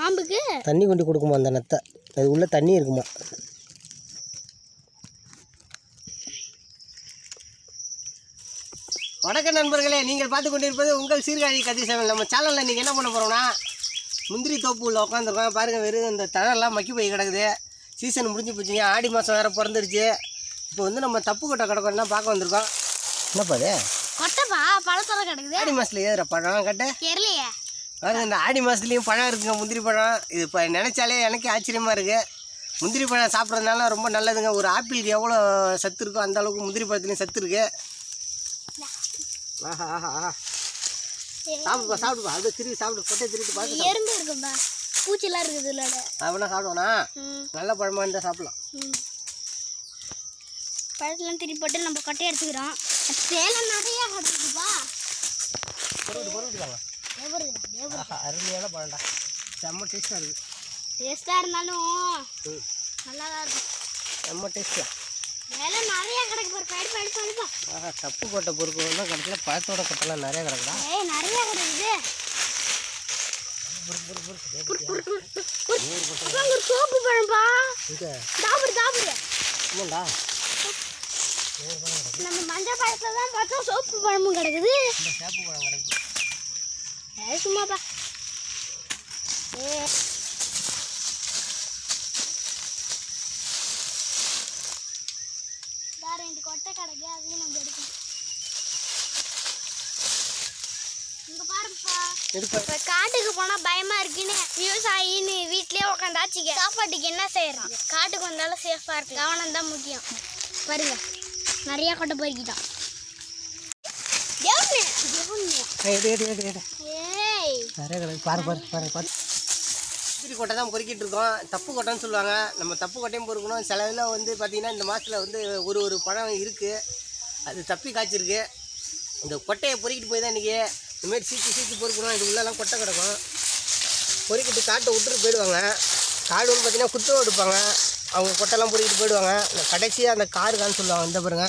பாம்புக்கு தண்ணி கொண்டு கொடுக்குமா அந்த நத்தை அது உள்ள தண்ணி இருக்குமா வணக்கம் நண்பர்களே நீங்கள் பார்த்து கொண்டிருப்பது உங்கள் சீர்காழி கதிர் சேவல் நம்ம சேனலில் நீங்கள் என்ன பண்ண போகிறோம்னா முந்திரி தோப்பு உள்ள உட்காந்துருக்கோம் பாருங்கள் வெறும் இந்த தழெல்லாம் மக்கி போய் கிடக்குது சீசன் முடிஞ்சு போச்சுங்க ஆடி மாதம் வேறு பிறந்துருச்சு இப்போ வந்து நம்ம தப்பு கொட்டை கிடக்கணும் பார்க்க வந்திருக்கோம் என்னப்பா அது கொட்டைப்பா பழத்தோட கிடக்குது ஆடி மாதத்தில் ஏதுற பழம் கட்ட தெரியலையே பாருங்க இந்த ஆடி மாதத்துலேயும் பழம் இருக்குங்க முந்திரி பழம் இது இப்போ நினச்சாலே எனக்கே ஆச்சரியமாக இருக்குது முந்திரி பழம் சாப்பிட்றதுனால ரொம்ப நல்லதுங்க ஒரு ஆப்பிளுக்கு எவ்வளோ சத்து இருக்கோ அந்த அளவுக்கு முந்திரி பழத்துலேயும் சத்து இருக்கு ஆஹா ஆஹா ஆஹா சாப்பிடுப்பா சாப்பிடுப்பா அப்படியே திருப்பி சாப்பிடு கொட்டை திருப்பி பார்த்து சாப்பிடு. எறும்பு இருக்குப்பா பூச்சிலாம் இருக்குது இல்லை அப்படின்னா சாப்பிடுவோண்ணா ம் நல்ல பழமாக இருந்தால் சாப்பிடலாம் ம் பழத்தெல்லாம் திருப்பி போட்டு நம்ம கொட்டையை எடுத்துக்கிறோம் சேலம் நிறைய கிடக்குதுப்பா பொருள் பொருள் ஆஹா அருமையான பழம்டா செம்ம டேஸ்ட்டாக இருக்குது டேஸ்ட்டாக இருந்தாலும் ம் நல்லா தான் இருக்கும் செம்ம டேஸ்ட்டாக வேலை நிறைய கிடக்கு பாரு பயிர் பயிர் பண்ணுப்பா ஆஹா தப்பு கொட்டை பொறுக்கணும்னா கடைசியில் பழத்தோட கொட்டைலாம் நிறையா கிடக்குடா ஏய் நிறைய கிடக்குது அப்பா, அங்க ஒரு சோப்பு பழம்பா இங்கே தாபுரு தாபுரு என்னடா நம்ம மஞ்சள் பழத்துல தான் பார்த்தோம் சோப்பு பழமும் கிடக்குது இந்த சேப்பு பழம் கிடக்கு ஏ சும்மாப்பா ஏ வேற ரெண்டு கொட்டை கிடக்கு அதையும் நம்ம எடுக்கணும் இங்க பாருப்பா எடுப்பேன் இப்ப காட்டுக்கு போனா பயமா இருக்குன்னு விவசாயின்னு வீட்லயே உட்காந்தாச்சுக்க சாப்பாட்டுக்கு என்ன செய்யறான் காட்டுக்கு வந்தாலும் சேஃபா இருக்கு கவனம் தான் முக்கியம் பாருங்க நிறைய கொட்டை பொறுக்கிட்டான் எவனு? எவனு? எடு எடு எடு எடு ஏய் நிறைய கிடக்கு பாரு பாரு பாரு பாரு முந்திரி கொட்டை தான் பொறுக்கிட்டு இருக்கோம் தப்பு கொட்டைன்னு சொல்லுவாங்க நம்ம தப்பு கொட்டையும் பொறுக்கணும் சில இதில் வந்து பார்த்திங்கன்னா இந்த மாதத்தில் வந்து ஒரு ஒரு பழம் இருக்குது அது தப்பி காய்ச்சிருக்கு இந்த கொட்டையை பொறுக்கிட்டு போய் தான் இன்றைக்கி இந்தமாரி சீச்சு சீச்சு பொறுக்கணும் இது உள்ளெல்லாம் கொட்டை கிடக்கும் பொறுக்கிட்டு காட்டை விட்டுட்டு போயிடுவாங்க காடு வந்து பார்த்திங்கன்னா குத்தம் எடுப்பாங்க அவங்க கொட்டைலாம் பொறுக்கிட்டு போயிடுவாங்க இந்த கடைசியாக அந்த காருக்கான்னு சொல்லுவாங்க இந்த பாருங்க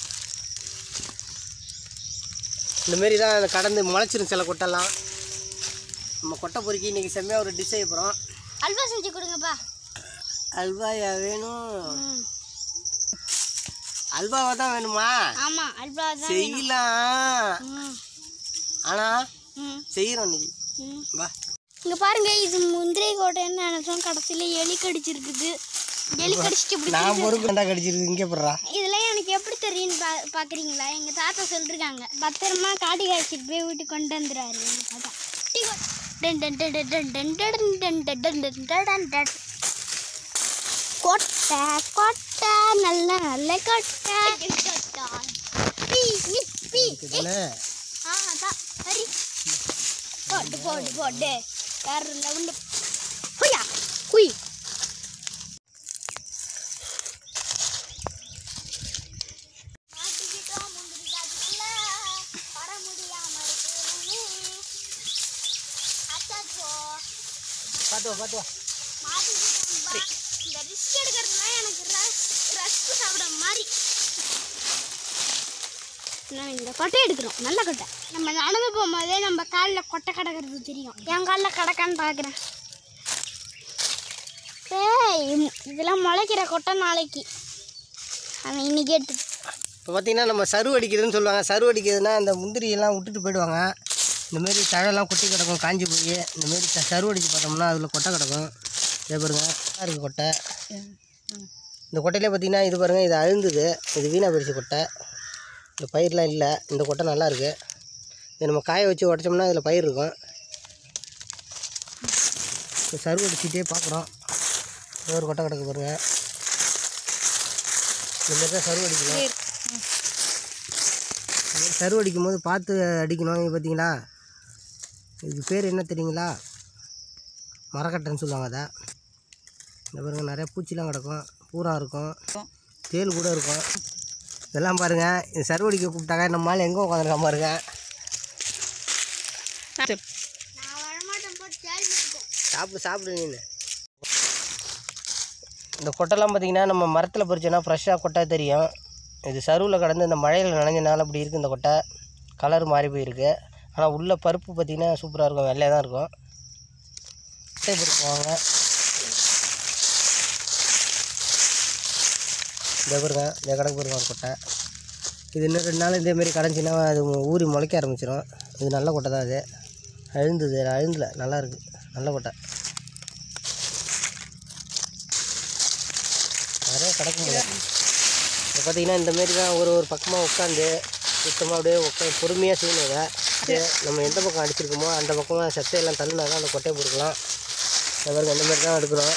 இந்த மாரி தான் அந்த கடந்து முளைச்சிரும் சில கொட்டெல்லாம் நம்ம கொட்டை பொறுக்கி இன்றைக்கி செம்மையாக ஒரு டிஷ் செய்ய போகிறோம் அல்வா செஞ்சு கொடுங்கப்பா அல்வாயா வேணும் ம். அல்வாவா தான் வேணுமா ஆமா அல்வா தான் செய்யலாம் ம். ஆனால் ம். செய்கிறோம் இன்னைக்கு ம். வா இங்க பாருங்க இது முந்திரி கோட்டைன்னு நினைச்சோம் கடைசியில எலி கடிச்சிருக்குது எலி கடிச்சிட்டு இப்படி நான் பொறுப்பு கண்டா கடிச்சிருக்கு இங்கே போடுறா இதெல்லாம் எனக்கு எப்படி தெரியும்னு பா பார்க்குறீங்களா எங்கள் தாத்தா சொல்லிருக்காங்க பத்திரமா காட்டி காய்ச்சிட்டு போய் வீட்டுக்கு கொண்டு வந்துடுறாரு எங்கள் தாத்தா டீ கோ- டன் டன் டன் டன் டன் டன் டன் டன் டன் டன் டன் டன் டன் டன். கொட்டை கொட்டை நல்ல நல்ல கொட்டை பீ, பீ, பீ. இதுதானே ஆ அதான் சரி போட்டு போட்டு போட்டு வேற லெவலு ஹுயா ஹுய் மாட்டிக்கிட்டோம் முந்திரி காட்டுக்குள்ள வர முடியாம இருக்கு அச்சோ பார்த்து வா பார்த்து வா மாட்டிக்கிட்டோம்பா இந்த ரிஸ்க் எடுக்கிறதுனா எனக்கு ரஸ்க் சாப்பிட மாதிரி நான் இந்த கொட்டை எடுக்கிறோம் நல்ல கொட்டை நம்ம நடந்து போகும்போதே நம்ம காலில் கொட்டை கிடக்கிறது தெரியும் என் காலில் கிடக்கான்னு பார்க்குறேன் ஏய் இதெல்லாம் முளைக்கிற கொட்டை நாளைக்கு அவன் இன்னைக்கு எடுத்து இப்போ பார்த்தீங்கன்னா நம்ம சரு அடிக்கிறதுன்னு சொல்லுவாங்க சரு அடிக்கிறதுனா அந்த முந்திரியெல்லாம் விட்டுட்டு போயிடுவாங்க இந்த மாதிரி தழெல்லாம் கொட்டி கிடக்கும் காஞ்சி போய் இந்த மாதிரி த- சரு அடித்து பார்த்தோம்னா அதில் கொட்டை கிடக்கும் இதே பாருங்க நல்லா இருக்குது கொட்டை இந்த கொட்டையிலே பார்த்தீங்கன்னா இது பாருங்கள் இது அழுந்துது இது வீணா போயிடுச்சு கொட்டை இந்த பயிரெலாம் இல்லை இந்த கொட்டை நல்லா இருக்கு இதை நம்ம காய வச்சு உடச்சோம்னா இதில் பயிர் இருக்கும் இப்போ சரு அடிச்சுட்டே பார்க்குறோம் ஒரு கொட்டை கிடக்கு பாருங்கள் இந்த மாதிரி தான் சரு அடிக்கணும் இந்த மாதிரி சரு அடிக்கும் போது பார்த்து அடிக்கணும் இங்க பார்த்தீங்களா இதுக்கு பேர் என்ன தெரியுங்களா மரக்கட்டைன்னு சொல்லுவாங்க அதை இந்த பாருங்க நிறைய பூச்சிலாம் கிடக்கும் பூரா இருக்கும் தேல் கூட இருக்கும் இதெல்லாம் பாருங்கள் இது சரு அடிக்க கூப்பிட்டாங்க நம்ம ஆள் எங்கே உட்காந்துருக்கா பாருங்க நான் வரமாட்டேன் போட்டு கேள்வி சாப்பிடு சாப்பிடு நீ இந்த கொட்டைலாம் பார்த்தீங்கன்னா நம்ம மரத்தில் பறிச்சோன்னா ஃப்ரெஷ்ஷாக கொட்டை தெரியும் இது சருவில் கடந்து இந்த மழையில் நனைஞ்சனால அப்படி இருக்குது இந்த கொட்டை கலர் மாறி போயிருக்கு ஆனால் உள்ள பருப்பு பார்த்திங்கன்னா சூப்பராக இருக்கும் வெள்ளையாக தான் இருக்கும் கொட்டை பொறுக்குவாங்க இந்த பாருங்க இந்த கணக்கு பாருங்க ஒரு கொட்டை இது இன்னும் ரெண்டு நாள் இதேமாரி கடைஞ்சின்னா அது ஊறி முளைக்க ஆரம்பிச்சிடும் இது நல்ல கொட்டை தான் அது அழுந்தது அழுந்தல நல்லா இருக்குது நல்ல கொட்டை நிறைய கிடக்க முடியாது இப்போ பார்த்தீங்கன்னா இந்தமாரி தான் ஒரு ஒரு பக்கமாக உட்காந்து சுத்தமாக அப்படியே உட்கா பொறுமையாக செய்யணும் இதை இது நம்ம எந்த பக்கம் அடிச்சிருக்கோமோ அந்த பக்கமாக சத்தையெல்லாம் தள்ளினா தான் அந்த கொட்டையை பொறுக்கலாம் அது பாருங்க இந்த மாதிரி தான் எடுக்கிறோம்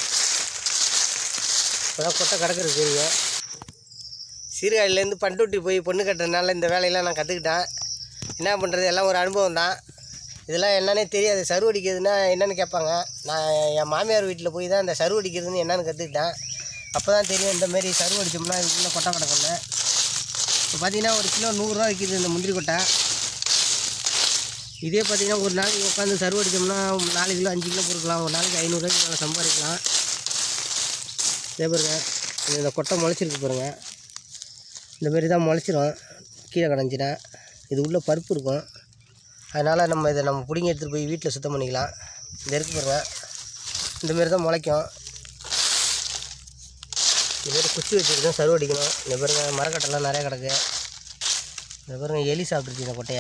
இப்போதான் கொட்டை கிடக்குறது தெரியும் சீர்காழிலேருந்து பண்ருட்டி போய் பொண்ணு கட்டுறதுனால இந்த வேலையெல்லாம் நான் கற்றுக்கிட்டேன் என்ன பண்ணுறது எல்லாம் ஒரு அனுபவம் தான் இதெல்லாம் என்னன்னே தெரியாது சருவு அடிக்கிறதுனா என்னன்னு கேட்பாங்க நான் என் மாமியார் வீட்டில் போய் தான் இந்த சருவு அடிக்கிறதுன்னு என்னன்னு கற்றுக்கிட்டேன் அப்போ தான் தெரியும் இந்த மாதிரி சருவு அடித்தோம்னா இதுக்குள்ளே கொட்டை கிடக்கும்னு இப்போ பார்த்தீங்கன்னா ஒரு கிலோ நூறுரூவா விற்கிது இந்த முந்திரி கொட்டை இதே பார்த்தீங்கன்னா ஒரு நாளைக்கு உட்காந்து சருவு அடித்தோம்னா நாலு கிலோ அஞ்சு கிலோ பொறுக்கலாம் ஒரு நாளைக்கு ஐநூறுரூவாய்க்கு மேலே சம்பாதிக்கலாம் இதே பாருங்க இது இந்த கொட்டை முளைச்சிருக்கு பாருங்க இந்த மாதிரி தான் முளைச்சிரும் கீழே கடைஞ்சினா இது உள்ள பருப்பு இருக்கும் அதனால் நம்ம இதை நம்ம பிடிங்கி எடுத்துகிட்டு போய் வீட்டில் சுத்தம் பண்ணிக்கலாம் இந்த இருக்கு பாருங்க இந்த மாதிரி தான் முளைக்கும் இந்த மாதிரி குச்சி வச்சுட்டு தான் சருவு அடிக்கணும் இந்த பாருங்க மரக்கட்டெல்லாம் நிறையா கிடக்கு இந்த பாருங்க எலி சாப்பிட்ருச்சு இந்த கொட்டையை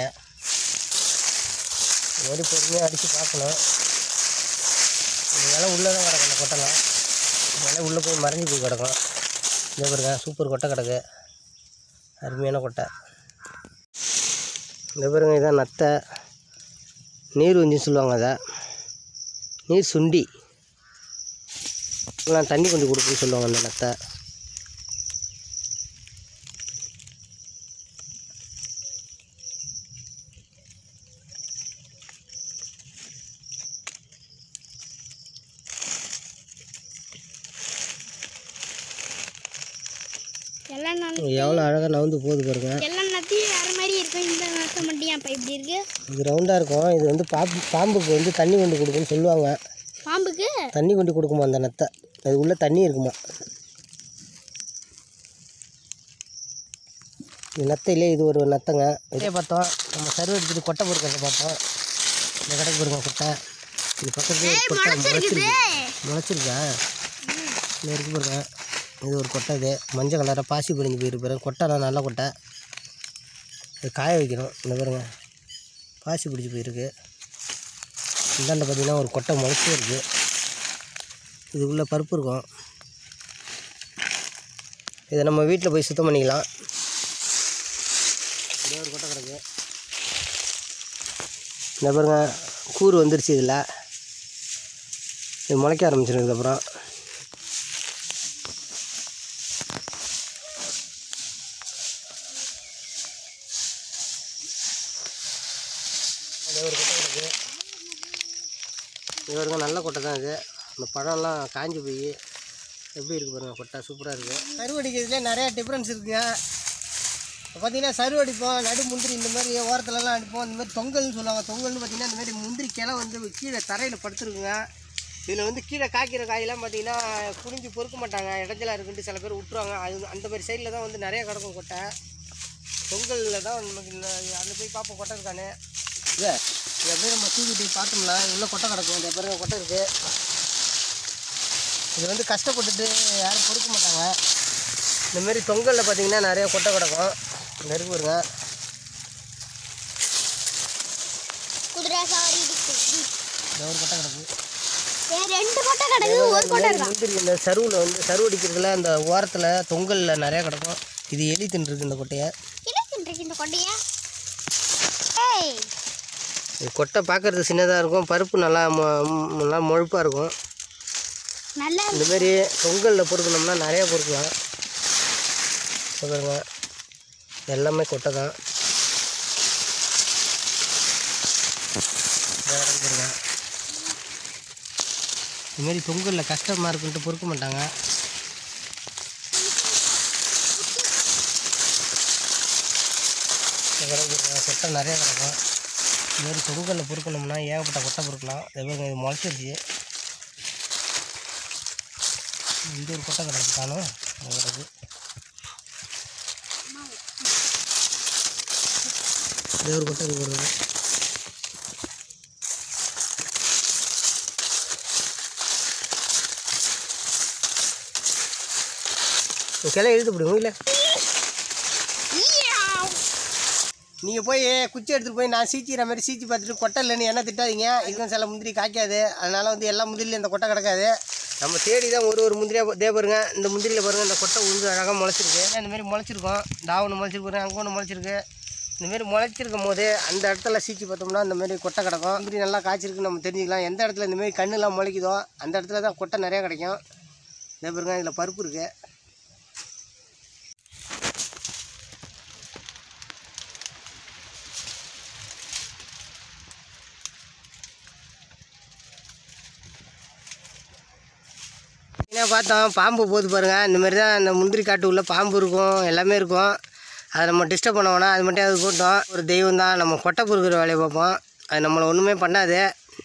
இந்த மாதிரி பொறுமையாக அடித்து பார்க்கணும் இந்த இலை உள்ளே தான் கிடக்கும் இந்த கொட்டைலாம் இலை உள்ளே போய் மறைஞ்சு போய் கிடக்கும் இந்த பாருங்க சூப்பர் கொட்டை கிடக்கு அருமையான கொட்டை இந்த பாருங்க இதான் நத்தை நீர் வஞ்சின்னு சொல்லுவாங்க அதை நீர் சுண்டி எல்லாம் தண்ணி கொண்டு கொடுக்குன்னு சொல்லுவாங்க அந்த நத்தை எல்லாம் நாள் எவ்வளோ அழகாக நவுந்து போகுது பாருங்க எல்லா நத்தையும் வேறு மாதிரி இருக்கும் இந்த நத்தை மட்டும் ஏன்ப்பா இப்படி இருக்கு இது ரவுண்டாக இருக்கும் இது வந்து பாம்பு பாம்புக்கு வந்து தண்ணி கொண்டு கொடுக்குன்னு சொல்லுவாங்க பாம்புக்கு தண்ணி கொண்டு கொடுக்குமா அந்த நத்தை அது உள்ளே தண்ணி இருக்குமா இது நத்தையிலே இது ஒரு நத்தைங்க இதே பார்த்தோம் நம்ம சருவு எடுத்துட்டு கொட்டை பொறுக்கிறத பார்த்தோம் இந்த கடைக்கு பொறுக்க கொட்டை இது பக்கத்துலேயே ஒரு கொட்டை முளைச்சிருக்கு முளைச்சிருக்கா இந்த இருக்கு பாருங்க இது ஒரு கொட்டை இது மஞ்சள் கலராக பாசி பிடிஞ்சு போயிருக்கு பாருங்க கொட்டைலாம் நல்ல கொட்டை இது காய வைக்கணும் இந்த பாருங்க பாசி பிடிச்சி போயிருக்கு இந்தாண்ட பார்த்தீங்கன்னா ஒரு கொட்டை முளைச்சே இருக்குது இதுக்குள்ளே பருப்பு இருக்கும் இதை நம்ம வீட்டில் போய் சுத்தம் பண்ணிக்கலாம் இதே ஒரு கொட்டை கிடக்கு இந்த பாருங்க கூறு வந்துருச்சு இதில் இது முளைக்க ஆரம்பிச்சிடும் இதுக்கப்புறம் இதே ஒரு கொட்டை கிடக்கு இது வரைக்கும் நல்ல கொட்டை தான் இது இந்த பழம்லாம் காஞ்சி போய் எப்படி இருக்கு பாருங்க கொட்டை சூப்பராக இருக்குது சருவடிக்கிறதுலே நிறையா டிஃப்ரென்ஸ் இருக்குங்க இப்போ பார்த்தீங்கன்னா சருவு அடிப்போம் நடு முந்திரி இந்த மாதிரி ஓரத்துலலாம் அடிப்போம் இந்த மாதிரி தொங்கல்னு சொல்லுவாங்க தொங்கல்னு பார்த்தீங்கன்னா இந்த மாதிரி முந்திரி கிளை வந்து கீழே தரையில் படுத்துருக்குங்க இதில் வந்து கீழே காய்க்கிற காயெல்லாம் பார்த்தீங்கன்னா குனிஞ்சு பொறுக்க மாட்டாங்க இடஞ்சலா இருக்குன்ட்டு சில பேர் விட்டுருவாங்க அது அந்த மாதிரி சைடில் தான் வந்து நிறைய கிடக்கும் கொட்டை தொங்கலில் தான் நமக்கு இந்த அங்கே போய் பார்ப்போம் கொட்டை இருக்கானே இல்லை இது அப்படியே நம்ம தூக்கிட்டு பார்த்தோம்னா உள்ள கொட்டை கிடக்கும் இந்த பிறகு கொட்டை இருக்குது இது வந்து கஷ்டப்பட்டுட்டு யாரும் பொறுக்க மாட்டாங்க இந்த மாதிரி தொங்கலில் பார்த்தீங்கன்னா நிறைய கொட்டை கிடக்கும் இந்த இருக்கு பாருங்க குதிரை சவாரி இருக்கு இந்த ஒரு கொட்டை கிடக்கு ஏ, ரெண்டு கொட்டை கிடக்கு ஒரு கொட்டை இருக்கா முந்திரி இந்த சருவில் வந்து சருவு அடிக்கிறதுல அந்த ஓரத்தில் தொங்கலில் நிறையா கிடக்கும் இது எலி தின்றுருக்கு இந்த கொட்டையை என்ன தின்றுருக்கு இந்த கொட்டையா ஏய் இது கொட்டை பார்க்கறது சின்னதாக இருக்கும் பருப்பு நல்லா மொ- மொ- நல்லா முழுப்பாக இருக்கும் நல்லா இந்த மாதிரி பொங்கலில் பொறுக்கணும்னா நிறையா பொறுக்கலாம் இங்க பாருங்க எல்லாமே கொட்டை தான் இதோ இருக்கு பாருங்க. இந்த மாதிரி பொங்கலில் கஷ்டமாக இருக்குன்ட்டு பொறுக்க மாட்டாங்க இங்க கிடக்கு பாருங்க, கொட்டை நிறையா கிடக்கும் இது மாதிரி பொங்கலில் பொறுக்கணும்னா ஏகப்பட்ட கொட்டை பொறுக்கலாம் இதே பாருங்க இது முளைச்சிருச்சு இந்த ஒரு கொட்டை கிடக்கு காணும் அங்க கிடக்கு இது ஒரு கொட்டை இருக்கு பாருங்க கிளை இழுத்து பிடிக்கும் இல்லை நீங்கள் போய் குச்சி எடுத்துகிட்டு போய் நான் சீச்சிக்கிற மாதிரி சீச்சி பார்த்துட்டு கொட்டை இல்லைன்னு என்ன திட்டாதீங்க இதுவும் சில முந்திரி காய்க்காது அதனால் வந்து எல்லா முந்திரிலையும் இந்த கொட்டை கிடக்காது நம்ம தேடி தான் ஒரு ஒரு முந்திரியாக இதே பாருங்க இந்த முந்திரியில் பாருங்கள் இந்த கொட்டை உழுந்து அழகாக முளைச்சிருக்கு இந்த மாதிரி முளைச்சிருக்கோம் டா ஒன்று முளைச்சிருக்கு பாருங்க அங்கே ஒன்று முளைச்சிருக்கு இந்த மாதிரி முளைச்சிருக்கும் போது அந்த இடத்துல சீச்சி பார்த்தோம்னா இந்த மாதிரி கொட்டை கிடக்கும் முந்திரி நல்லா காய்ச்சிருக்குன்னு நம்ம தெரிஞ்சுக்கலாம் எந்த இடத்துல இந்த மாதிரி கண்ணுலாம் முளைக்குதோ அந்த இடத்துல தான் கொட்டை நிறையா கிடைக்கும் இதே பாருங்க இதில் பருப்பு இருக்குது என்ன பார்த்தோம் பாம்பு போகுது பாருங்கள் இந்த மாதிரி தான் இந்த முந்திரி காட்டு உள்ள பாம்பு இருக்கும் எல்லாமே இருக்கும் அதை நம்ம டிஸ்டர்ப் பண்ண வேணாம் அது மட்டும் அது கூட்டம் ஒரு தெய்வம் தான் நம்ம கொட்டை பொறுக்கிற வேலையை பார்ப்போம் அது நம்மளை ஒன்றுமே பண்ணாது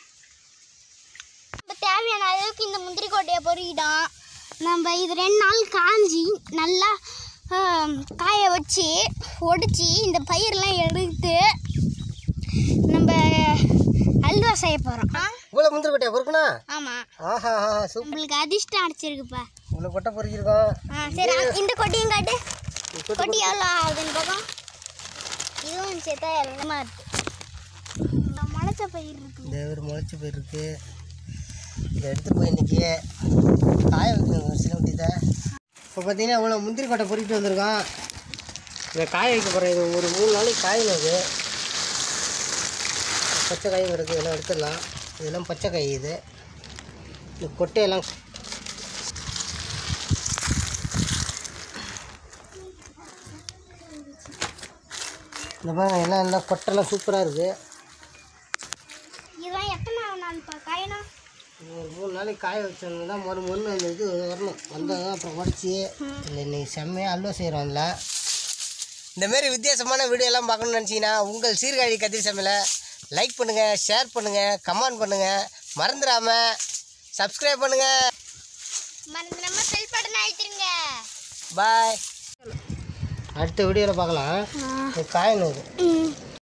நம்ம தேவையான அளவுக்கு இந்த முந்திரி கொட்டையை பொறுக்கிட்டோம் நம்ம இது ரெண்டு நாள் காஞ்சி நல்லா ஆம், காய வச்சு ஒடிச்சு இந்த பயிரெலாம் எடுத்து நம்ம அல்வா செய்ய போகிறோம் இவ்வளோ முந்திரி கொட்டையை பொறுக்கணும் ஆமாம் ஆஹா ஆஹா சூப் நம்மளுக்கு அதிர்ஷ்டம் அடிச்சிருக்குப்பா இவ்வளோ கொட்டை பொறுக்கிருக்கோம் ஆ சரி அ- இந்த கொட்டியும் காட்டு கொட்டி எவ்வளோ ஆகுதுன்னு பார்க்கலாம் இதுவும் சேர்த்தா எல்லாமா இருக்கு இந்த முளைச்ச பயிர் இருக்கு இந்த ஒரு முளைச்சி போயிருக்கு இதை எடுத்துகிட்டு போய் இன்னைக்கு காய வைக்கணும் ஒரு சில வட்டி தான் இப்போ பார்த்தீங்கன்னா இவ்வளோ முந்திரி கொட்டை பொறுக்கிட்டு வந்திருக்கோம் இதை காய வைக்க போகிறேன் இது ஒரு மூணு நாளைக்கு காயணும் இது பச்சை காயும் கிடக்கு இதெல்லாம் எடுத்துடலாம் இதெல்லாம் பச்சை காய் இது இந்த கொட்டையெல்லாம் இந்த பாருங்க எல்லாம் எல்லாம் கொட்டைலாம் சூப்பராக இருக்குது இதெல்லாம் எத்தனை நாள் காயணும் ஒரு மூணு நாளைக்கு காய வச்சோம்னா மறு மொன்று அந்த இது வரணும் வந்ததும் அப்புறம் உடச்சி இல்லை இன்னைக்கு செம்மையாக அல்வா செய்கிறோம் இல்லை இந்தமாரி வித்தியாசமான வீடியோ எல்லாம் பார்க்கணும்னு நினச்சிங்கன்னா உங்கள் சீர்காழி கதிர் சமையலை லைக் பண்ணுங்கள் ஷேர் பண்ணுங்கள் கமெண்ட் பண்ணுங்கள் மறந்துடாமல் சப்ஸ்கிரைப் பண்ணுங்கள் மறந்து நம்ம செல் பட்டன் அழுத்திருங்க பாய் அடுத்த வீடியோவில் பார்க்கலாம் இது காயணும் இது ம்